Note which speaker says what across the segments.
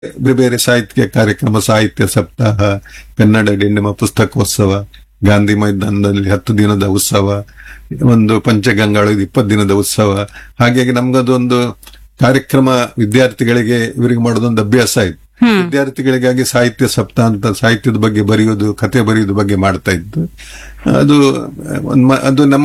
Speaker 1: ಬೇರೆ ಬೇರೆ ಸಾಹಿತ್ಯ ಕಾರ್ಯಕ್ರಮ ಸಾಹಿತ್ಯ ಸಪ್ತಾಹ ಕನ್ನಡ ಡಿಂಡಿಮ ಪುಸ್ತಕೋತ್ಸವ ಗಾಂಧಿ ಮೈದಾನದಲ್ಲಿ ಹತ್ತು ದಿನದ ಉತ್ಸವ ಒಂದು ಪಂಚಗಂಗಾಳು ಇಪ್ಪತ್ತು ದಿನದ ಉತ್ಸವ ಹಾಗಾಗಿ ನಮ್ಗದೊಂದು ಕಾರ್ಯಕ್ರಮ ವಿದ್ಯಾರ್ಥಿಗಳಿಗೆ ಇವರಿಗೆ ಮಾಡೋದೊಂದು ಅಭ್ಯಾಸ ಆಯ್ತು ವಿದ್ಯಾರ್ಥಿಗಳಿಗಾಗಿ ಸಾಹಿತ್ಯ ಸಪ್ತಾಹ ಅಂತ ಸಾಹಿತ್ಯದ ಬಗ್ಗೆ ಬರೆಯೋದು ಕತೆ ಬರೆಯೋದು ಬಗ್ಗೆ ಮಾಡ್ತಾ ಇದ್ದು ಅದು ಒಂದ್ ಮ- ಅದು ನಮ್ಮ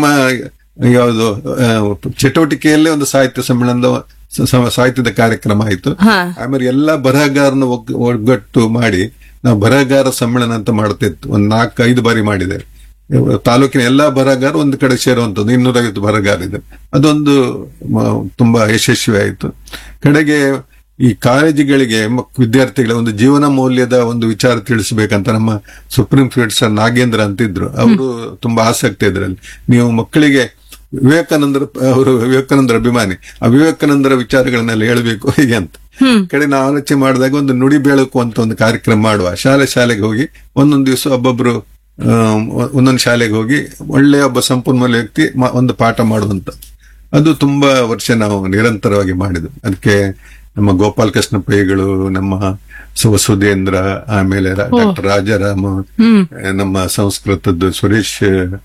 Speaker 1: ಯಾವುದು ಆ, ಚಟುವಟಿಕೆಯಲ್ಲೇ ಒಂದು ಸಾಹಿತ್ಯ ಸಮ್ಮೇಳನದ ಸ- ಸ- ಸಾಹಿತ್ಯದ ಕಾರ್ಯಕ್ರಮ ಆಯ್ತು
Speaker 2: ಹಾ.
Speaker 1: ಆಮೇಲೆ ಎಲ್ಲಾ ಬರಹಗಾರನ ಒಗ್- ಒಗ್ಗಟ್ಟು ಮಾಡಿ ನಾವು ಬರಹಗಾರ ಸಮ್ಮೇಳನ ಅಂತ ಮಾಡ್ತಿತ್ತು ಒಂದ್ ನಾಲ್ಕು ಐದು ಬಾರಿ ಮಾಡಿದೆ ತಾಲೂಕಿನ ಎಲ್ಲಾ ಬರಹಗಾರ ಒಂದು ಕಡೆ ಸೇರುವಂತದ್ದು ಇನ್ನೂರೈವತ್ತು ಬರಹಗಾರ ಇದೆ ಅದೊಂದು ಮ- ತುಂಬಾ ಯಶಸ್ವಿ ಆಯಿತು ಕಡೆಗೆ ಈ ಕಾಲೇಜುಗಳಿಗೆ ಮಕ್- ವಿದ್ಯಾರ್ಥಿಗಳ ಒಂದು ಜೀವನ ಮೌಲ್ಯದ ಒಂದು ವಿಚಾರ ತಿಳಿಸಬೇಕಂತ ನಮ್ಮ ಸುಪ್ರೀಂ ಕೋರ್ಟ್ ಸರ್ ನಾಗೇಂದ್ರ ಅಂತಿದ್ರು ಅವರು ತುಂಬಾ ಆಸಕ್ತಿ ಇದರಲ್ಲಿ ನೀವು ಮಕ್ಕಳಿಗೆ ವಿವೇಕಾನಂದರ ಅವರು ವಿವೇಕಾನಂದರ ಅಭಿಮಾನಿ ಆ ವಿವೇಕಾನಂದರ ವಿಚಾರಗಳನ್ನೆಲ್ಲ ಹೇಳಬೇಕು ಹೀಗೆ ಅಂತ ಕಡೆ ನಾವು ಆಲೋಚನೆ ಮಾಡಿದಾಗ ಒಂದು ನುಡಿ ಬೆಳಕು ಅಂತ ಒಂದು ಕಾರ್ಯಕ್ರಮ ಮಾಡುವ ಶಾಲೆ ಶಾಲೆಗೆ ಹೋಗಿ ಒಂದೊಂದು ದಿವಸ ಒಬ್ಬೊಬ್ರು ಆಮ್, ಒಂದೊಂದು ಶಾಲೆಗೆ ಹೋಗಿ ಒಳ್ಳೆಯ ಒಬ್ಬ ಸಂಪನ್ಮೂಲ ವ್ಯಕ್ತಿ ಮ- ಒಂದು ಪಾಠ ಮಾಡುವಂತ ಅದು ತುಂಬಾ ವರ್ಷ ನಾವು ನಿರಂತರವಾಗಿ ಮಾಡಿದ್ವಿ ಅದಕ್ಕೆ ನಮ್ಮ ಗೋಪಾಲ್ ಕೃಷ್ಣ ಪೈಗಳು ನಮ್ಮ ಸು- ವಸುಧೇಂದ್ರ ಆಮೇಲೆ ಡಾಕ್ಟರ್ ರಾಜಾರಾಮ ಆ, ನಮ್ಮ ಸಂಸ್ಕೃತದ್ದು ಸುರೇಶ್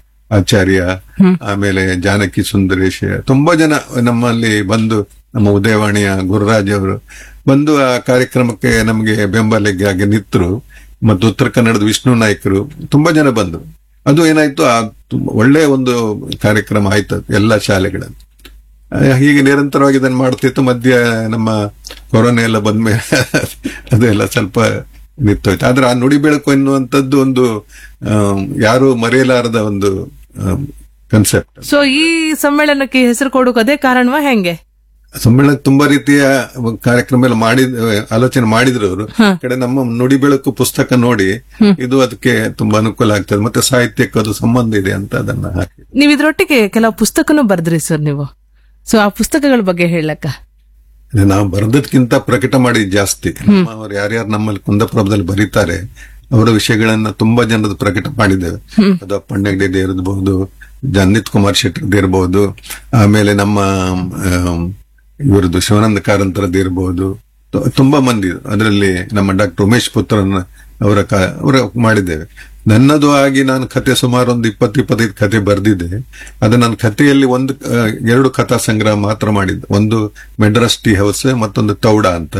Speaker 1: ಆಚಾರ್ಯ ಆಮೇಲೆ ಜಾನಕಿ ಸುಂದರೇಶ್ ತುಂಬಾ ಜನ ನಮ್ಮಲ್ಲಿ ಬಂದು ನಮ್ಮ ಉದಯವಾಣಿಯ ಗುರುರಾಜ್ ಅವರು ಬಂದು ಆ ಕಾರ್ಯಕ್ರಮಕ್ಕೆ ನಮಗೆ ಬೆಂಬಲಿಗಾಗಿ ನಿಂತರು ಮತ್ತು ಉತ್ತರ ಕನ್ನಡದ ವಿಷ್ಣು ನಾಯ್ಕರು ತುಂಬಾ ಜನ ಬಂದರು ಅದು ಏನಾಯ್ತು ಆ ತುಂಬ ಒಳ್ಳೆಯ ಒಂದು ಕಾರ್ಯಕ್ರಮ ಆಯ್ತು ಅದು ಎಲ್ಲ ಶಾಲೆಗಳಲ್ಲಿ ಆ, ಹೀಗೆ ನಿರಂತರವಾಗಿ ಇದನ್ನು ಮಾಡ್ತಿತ್ತು ಮಧ್ಯ ನಮ್ಮ ಕೊರೋನಾ ಎಲ್ಲ ಬಂದ್ಮೇಲೆ ಅದೆಲ್ಲ ಸ್ವಲ್ಪ ನಿಂತೋಯ್ತು ಆದ್ರೆ ಆ ನುಡಿ ಬೆಳಕು ಎನ್ನುವಂಥದ್ದು ಒಂದು ಆಮ್, ಯಾರು ಮರೆಯಲಾರದ ಒಂದು ಕನ್ಸೆಪ್ಟ್
Speaker 2: ಸೊ ಈ ಸಮ್ಮೇಳನಕ್ಕೆ ಹೆಸರು ಕೊಡೋಕೆ ಅದೇ ಕಾರಣವಾ ಹೆಂಗೆ
Speaker 1: ಸಮ್ಮೇಳನ ತುಂಬಾ ರೀತಿಯ ಕಾರ್ಯಕ್ರಮ ಎಲ್ಲ ಮಾಡಿದ ಆಲೋಚನೆ ಮಾಡಿದ್ರು ಅವರು ಕಡೆ ನಮ್ಮ ನುಡಿ ಬೆಳಕು ಪುಸ್ತಕ ನೋಡಿ ಇದು ಅದಕ್ಕೆ ತುಂಬಾ ಅನುಕೂಲ ಆಗ್ತದೆ ಮತ್ತೆ ಸಾಹಿತ್ಯಕ್ಕೆ ಅದು ಸಂಬಂಧ ಇದೆ ಅಂತ ಅದನ್ನ ಹಾಕಿ
Speaker 2: ನೀವ್ ಇದ್ರೊಟ್ಟಿಗೆ ಕೆಲವು ಪುಸ್ತಕನೂ ಬರ್ದ್ರಿ ಸರ್ ನೀವು ಸೊ ಆ ಪುಸ್ತಕಗಳ ಬಗ್ಗೆ ಹೇಳಕ್ಕ
Speaker 1: ಇದು ನಾವು ಬರೆದಕ್ಕಿಂತ ಪ್ರಕಟ ಮಾಡಿದ್ ಜಾಸ್ತಿ ಅವ್ರು ಯಾರ್ಯಾರು ನಮ್ಮಲ್ಲಿ ಕುಂದಪ್ರಭದಲ್ಲಿ ಬರೀತಾರೆ ಅವರ ವಿಷಯಗಳನ್ನ ತುಂಬಾ ಜನರದ್ದು ಪ್ರಕಟ ಮಾಡಿದ್ದೇವೆ ಅದು ಅಪ್ಪಣ್ಣಗಡಿ ಇರಬಹುದು ಜನ್ನಿತ್ ಕುಮಾರ್ ಶೆಟ್ಟರ್ದು ಇರಬಹುದು ಆಮೇಲೆ ನಮ್ಮ ಆಮ್, ಇವರದ್ದು ಶಿವಾನಂದ ಕಾರಂತರದ್ದು ಇರಬಹುದು ತು- ತುಂಬಾ ಮಂದಿ ಅದರಲ್ಲಿ ನಮ್ಮ ಡಾಕ್ಟರ್ ಉಮೇಶ್ ಪುತ್ರನ ಅವರ ಕ- ಅವರ ಮಾಡಿದ್ದೇವೆ ನನ್ನದು ಆಗಿ ನಾನು ಕತೆ ಸುಮಾರು ಒಂದು ಇಪ್ಪತ್ತು ಇಪ್ಪತ್ತೈದು ಕತೆ ಬರೆದಿದ್ದೆ ಅದು ನನ್ನ ಕಥೆಯಲ್ಲಿ ಒಂದು ಆ, ಎರಡು ಕಥಾ ಸಂಗ್ರಹ ಮಾತ್ರ ಮಾಡಿದ್ದೆ ಒಂದು ಮೆಡ್ರಾಸ್ ಟೀ ಹೌಸ್ ಮತ್ತೊಂದು ತೌಡ ಅಂತ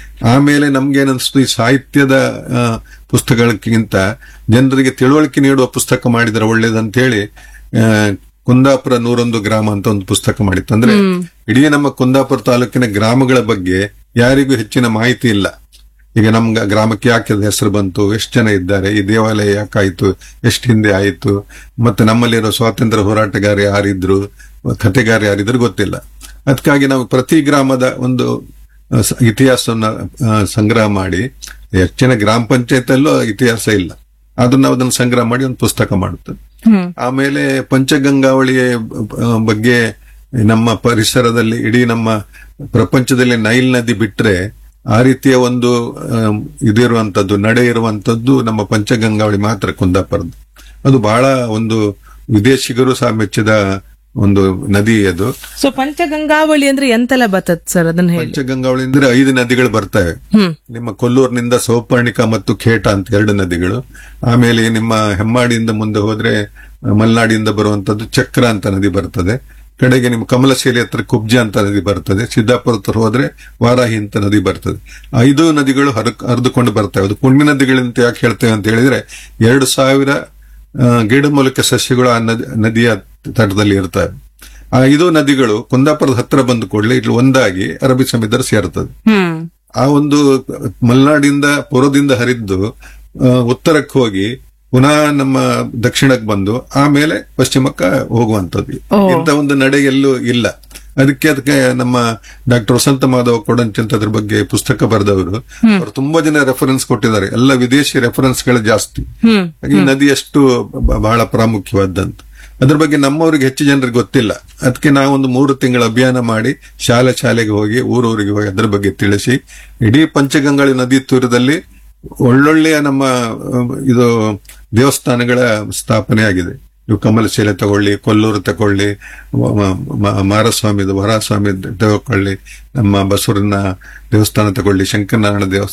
Speaker 1: ಆಮೇಲೆ ನಮ್ಗೇನನ್ಸ್ತು ಈ ಸಾಹಿತ್ಯದ ಆ, ಪುಸ್ತಕಗಳಿಗಿಂತ ಜನರಿಗೆ ತಿಳುವಳಿಕೆ ನೀಡುವ ಪುಸ್ತಕ ಮಾಡಿದ್ರೆ ಒಳ್ಳೇದಂತ ಹೇಳಿ ಆ, ಕುಂದಾಪುರ ನೂರೊಂದು ಗ್ರಾಮ ಅಂತ ಒಂದು ಪುಸ್ತಕ ಮಾಡಿತ್ತು ಅಂದ್ರೆ ಇಡೀ ನಮ್ಮ ಕುಂದಾಪುರ ತಾಲೂಕಿನ ಗ್ರಾಮಗಳ ಬಗ್ಗೆ ಯಾರಿಗೂ ಹೆಚ್ಚಿನ ಮಾಹಿತಿ ಇಲ್ಲ ಈಗ ನಮ್ಗ ಗ್ರಾಮಕ್ಕೆ ಯಾಕೆ ಅದು ಹೆಸರು ಬಂತು ಎಷ್ಟು ಜನ ಇದ್ದಾರೆ ಈ ದೇವಾಲಯ ಯಾಕಾಯ್ತು ಎಷ್ಟು ಹಿಂದೆ ಆಯಿತು ಮತ್ತೆ ನಮ್ಮಲ್ಲಿರೋ ಸ್ವಾತಂತ್ರ್ಯ ಹೋರಾಟಗಾರ ಯಾರಿದ್ರು ಕಥೆಗಾರ ಯಾರಿದ್ರು ಗೊತ್ತಿಲ್ಲ ಅದಕ್ಕಾಗಿ ನಾವು ಪ್ರತಿ ಗ್ರಾಮದ ಒಂದು ಆ, ಸ- ಇತಿಹಾಸವನ್ನ ಆ, ಸಂಗ್ರಹ ಮಾಡಿ ಹೆಚ್ಚಿನ ಗ್ರಾಮ ಪಂಚಾಯತ್ ಇತಿಹಾಸ ಇಲ್ಲ ಅದನ್ನ ನಾವು ಅದನ್ನ ಸಂಗ್ರಹ ಮಾಡಿ ಒಂದು ಪುಸ್ತಕ ಮಾಡುತ್ತೆ ಆಮೇಲೆ ಪಂಚಗಂಗಾವಳಿಯ ಆ, ಬಗ್ಗೆ ನಮ್ಮ ಪರಿಸರದಲ್ಲಿ ಇಡೀ ನಮ್ಮ ಪ್ರಪಂಚದಲ್ಲಿ ನೈಲ್ ನದಿ ಬಿಟ್ರೆ ಆ ರೀತಿಯ ಒಂದು ಆಮ್, ಇದಿರುವಂತದ್ದು ನಡೆ ಇರುವಂತದ್ದು ನಮ್ಮ ಪಂಚಗಂಗಾವಳಿ ಮಾತ್ರ ಕುಂದಾಪುರದ್ದು ಅದು ಬಹಳ ಒಂದು ವಿದೇಶಿಗರು ಸಹ ಮೆಚ್ಚಿದ ಒಂದು ನದಿ ಅದು
Speaker 2: ಸೊ ಪಂಚಗಂಗಾವಳಿ ಅಂದ್ರೆ ಎಂತೆಲ್ಲ ಬರ್ತದ ಸರ್ ಅದನ್ನ ಹೇಳಿ
Speaker 1: ಪಂಚಗಂಗಾವಳಿ ಅಂದ್ರೆ ಐದು ನದಿಗಳು ಬರ್ತವೆ
Speaker 2: ಹ್ಮ್
Speaker 1: ನಿಮ್ಮ ಕೊಲ್ಲೂರಿನಿಂದ ಸೌಪರ್ಣಿಕ ಮತ್ತು ಖೇಟ ಅಂತ ಎರಡು ನದಿಗಳು ಆಮೇಲೆ ನಿಮ್ಮ ಹೆಮ್ಮಾಡಿಯಿಂದ ಮುಂದೆ ಹೋದ್ರೆ ಆ, ಮಲೆನಾಡಿಯಿಂದ ಬರುವಂತದ್ದು ಚಕ್ರ ಅಂತ ನದಿ ಬರ್ತದೆ ಕಡೆಗೆ ನಿಮ್ಮ ಕಮಲಶೇಲಿ ಹತ್ರ ಕುಬ್ಜ ಅಂತ ನದಿ ಬರ್ತದೆ ಸಿದ್ದಾಪುರ ಹತ್ರ ಹೋದ್ರೆ ವಾರಾಹಿ ಅಂತ ನದಿ ಬರ್ತದೆ ಐದು ನದಿಗಳು ಹರ ಹರಿದುಕೊಂಡು ಬರ್ತವೆ ಅದು ಪುಣ್ಯ ನದಿಗಳಂತ ಯಾಕೆ ಹೇಳ್ತೇವೆ ಅಂತ ಹೇಳಿದ್ರೆ ಎರಡು ಸಾವಿರ ಆ, ಗಿಡಮೂಲಿಕೆ ಸಸ್ಯಗಳು ಆ ನದಿ- ನದಿಯ ತಟದಲ್ಲಿ ಇರ್ತವೆ ಆ ಐದು ನದಿಗಳು ಕುಂದಾಪುರದ ಹತ್ರ ಬಂದ ಕೂಡಲೇ ಇಲ್ಲಿ ಒಂದಾಗಿ ಅರಬ್ಬಿ ಸಮುದ್ರ ಸೇರ್ತದೆ
Speaker 2: ಹ್ಮ್
Speaker 1: ಆ ಒಂದು ಮಲೆನಾಡಿಂದ ಪೂರ್ವದಿಂದ ಹರಿದ್ದು ಆ, ಉತ್ತರಕ್ಕೆ ಹೋಗಿ ಪುನಃ ನಮ್ಮ ದಕ್ಷಿಣಕ್ಕೆ ಬಂದು ಆಮೇಲೆ ಪಶ್ಚಿಮಕ್ಕೆ ಹೋಗುವಂತದ್ದು ಇಂಥ ಒಂದು ನಡೆ ಎಲ್ಲೂ ಇಲ್ಲ ಅದಕ್ಕೆ ಅದಕ್ಕೆ ನಮ್ಮ ಡಾಕ್ಟರ್ ವಸಂತ ಮಾಧವ ಕೊಡಂಚಂತ ಅದ್ರ ಬಗ್ಗೆ ಪುಸ್ತಕ ಬರೆದವರು ಅವರು ತುಂಬಾ ಜನ ರೆಫರೆನ್ಸ್ ಕೊಟ್ಟಿದ್ದಾರೆ ಎಲ್ಲ ವಿದೇಶಿ ರೆಫರೆನ್ಸ್ ಗಳು ಜಾಸ್ತಿ
Speaker 2: ಹ್ಮ್
Speaker 1: ಈ ನದಿ ಎಷ್ಟು ಬ- ಬಹಳ ಪ್ರಾಮುಖ್ಯವಾದಂತ ಅದ್ರ ಬಗ್ಗೆ ನಮ್ಮವರಿಗೆ ಹೆಚ್ಚು ಜನರಿಗೆ ಗೊತ್ತಿಲ್ಲ ಅದಕ್ಕೆ ನಾವೊಂದು ಮೂರು ತಿಂಗಳ ಅಭಿಯಾನ ಮಾಡಿ ಶಾಲೆ ಶಾಲೆಗೆ ಹೋಗಿ ಊರೂರಿಗೆ ಹೋಗಿ ಅದ್ರ ಬಗ್ಗೆ ತಿಳಿಸಿ ಇಡೀ ಪಂಚಗಂಗಾಳಿ ನದಿ ತೀರದಲ್ಲಿ ಒಳ್ಳೊಳ್ಳೆಯ ನಮ್ಮ ಅಹ್, ಇದು ದೇವಸ್ಥಾನಗಳ ಸ್ಥಾಪನೆ ಆಗಿದೆ ನೀವು ಕಮಲಶಿಲೆ ತಗೊಳ್ಳಿ ಕೊಲ್ಲೂರು ತಗೊಳ್ಳಿ ಮ- ಮ- ಮ- ಮಾರಸ್ವಾಮಿದು ವರಸ್ವಾಮಿ ತಗೊಳ್ಳಿ ನಮ್ಮ ಬಸವರನ್ನ ದೇವಸ್ಥಾನ ತಗೊಳ್ಳಿ ಶಂಕರನಾರಾಯಣ ದೇವಸ್ಥಾನ